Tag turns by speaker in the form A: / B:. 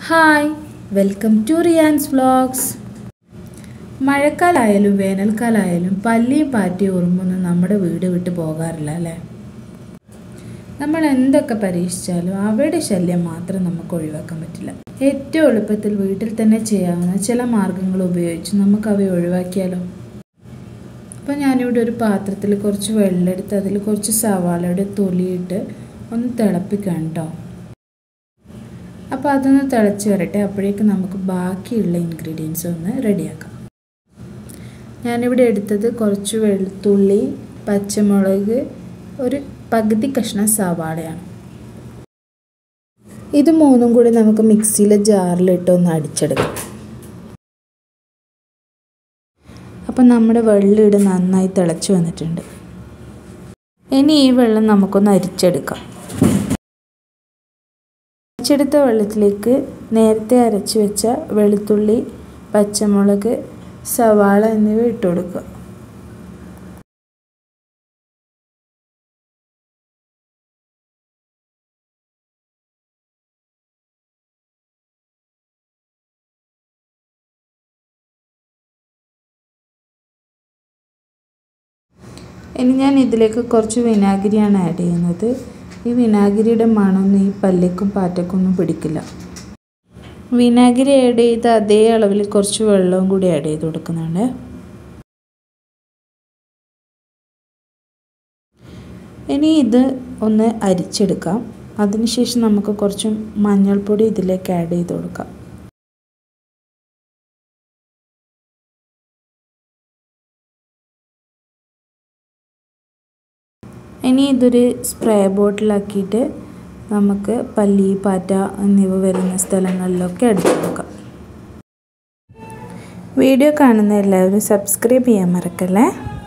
A: hi welcome to Riyan's vlogs മഴക്കാലമായാലും വേനൽക്കാലമായാലും പല്ലിയും പാറ്റിയും ഉറുമ്പൊന്നും നമ്മുടെ വീട് വിട്ട് പോകാറില്ല അല്ലേ നമ്മൾ എന്തൊക്കെ പരീക്ഷിച്ചാലും അവയുടെ ശല്യം മാത്രം നമുക്ക് ഒഴിവാക്കാൻ പറ്റില്ല ഏറ്റവും എളുപ്പത്തിൽ വീട്ടിൽ തന്നെ ചെയ്യാവുന്ന ചില മാർഗങ്ങൾ ഉപയോഗിച്ച് നമുക്ക് അവയെ ഒഴിവാക്കിയാലോ അപ്പോൾ ഞാനിവിടെ ഒരു പാത്രത്തിൽ കുറച്ച് വെള്ളമെടുത്ത് അതിൽ കുറച്ച് സവാളയുടെ തൊലിയിട്ട് ഒന്ന് തിളപ്പിക്കാം കേട്ടോ അപ്പോൾ അതൊന്ന് തിളച്ച് വരട്ടെ അപ്പോഴേക്ക് നമുക്ക് ബാക്കിയുള്ള ഇൻഗ്രീഡിയൻസ് ഒന്ന് റെഡിയാക്കാം ഞാനിവിടെ എടുത്തത് കുറച്ച് വെളുത്തുള്ളി പച്ചമുളക് ഒരു പകുതി കഷ്ണം സവാളയാണ് ഇത് മൂന്നും കൂടി നമുക്ക് മിക്സിയിലെ ജാറിലിട്ട് ഒന്ന് അടിച്ചെടുക്കാം അപ്പം നമ്മുടെ വെള്ളം ഇവിടെ നന്നായി തിളച്ച് വന്നിട്ടുണ്ട് ഇനി ഈ വെള്ളം നമുക്കൊന്ന് അരിച്ചെടുക്കാം അരച്ചെടുത്ത വെള്ളത്തിലേക്ക് നേരത്തെ അരച്ച് വെച്ച വെളുത്തുള്ളി പച്ചമുളക് സവാള എന്നിവ ഇട്ട് കൊടുക്കുക ഇനി ഞാൻ ഇതിലേക്ക് കുറച്ച് വിനാഗിരിയാണ് ആഡ് ചെയ്യുന്നത് ഈ വിനാഗിരിയുടെ മണമൊന്നും ഈ പല്ലിക്കും പാറ്റക്കൊന്നും പിടിക്കില്ല വിനാഗിരി ആഡ് ചെയ്ത അതേ അളവിൽ കുറച്ച് വെള്ളവും കൂടി ആഡ് ചെയ്ത് കൊടുക്കുന്നുണ്ട് ഇനി ഇത് ഒന്ന് അരിച്ചെടുക്കാം അതിനുശേഷം നമുക്ക് കുറച്ച് മഞ്ഞൾപ്പൊടി ഇതിലേക്ക് ആഡ് ചെയ്ത് കൊടുക്കാം ഇനി ഇതൊരു സ്പ്രേ ബോട്ടിലാക്കിയിട്ട് നമുക്ക് പല്ലി പാറ്റ എന്നിവ വരുന്ന സ്ഥലങ്ങളിലൊക്കെ അടിച്ചു കൊടുക്കാം വീഡിയോ കാണുന്ന എല്ലാവരും സബ്സ്ക്രൈബ് ചെയ്യാൻ മറക്കല്ലേ